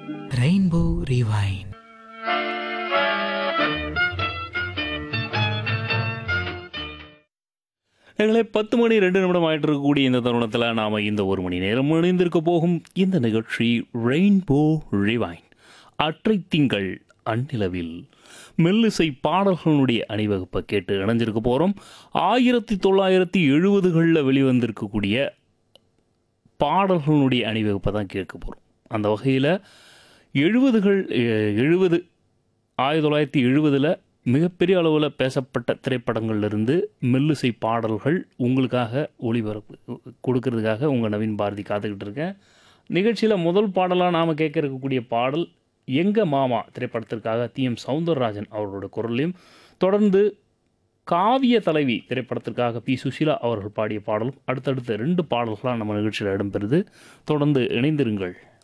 rainbow ரிவைன் எங்களை பத்து மணி ரெண்டு நிமிடம் ஆயிட்டு இருக்கக்கூடிய இந்த தருணத்தில் நாம் இந்த ஒரு மணி நேரம் இணைந்திருக்க போகும் இந்த நிகழ்ச்சி ரெயின்போ ரிவைன் அற்றை திங்கள் அந்நிலவில் மெல்லிசை பாடல்களுடைய அணிவகுப்பை கேட்டு இணைஞ்சிருக்க போகிறோம் ஆயிரத்தி தொள்ளாயிரத்தி எழுபதுகளில் வெளிவந்திருக்கக்கூடிய பாடல்களுடைய அணிவகுப்பை தான் கேட்க போகிறோம் அந்த வகையில் எழுபதுகள் எழுபது ஆயிரத்தி தொள்ளாயிரத்தி எழுபதில் மிகப்பெரிய அளவில் பேசப்பட்ட திரைப்படங்கள்லேருந்து மெல்லிசை பாடல்கள் உங்களுக்காக ஒளிபரப்பு கொடுக்கறதுக்காக உங்கள் நவீன் பாரதி காத்துக்கிட்டு இருக்கேன் நிகழ்ச்சியில் முதல் பாடலாக நாம் கேட்க இருக்கக்கூடிய பாடல் எங்க மாமா திரைப்படத்திற்காக டி எம் சவுந்தரராஜன் அவர்களோட குரலையும் தொடர்ந்து காவிய தலைவி திரைப்படத்திற்காக பி சுஷீலா அவர்கள் பாடிய பாடலும் அடுத்தடுத்த ரெண்டு பாடல்களாக நம்ம நிகழ்ச்சியில் இடம்பெறுது தொடர்ந்து இணைந்திருங்கள்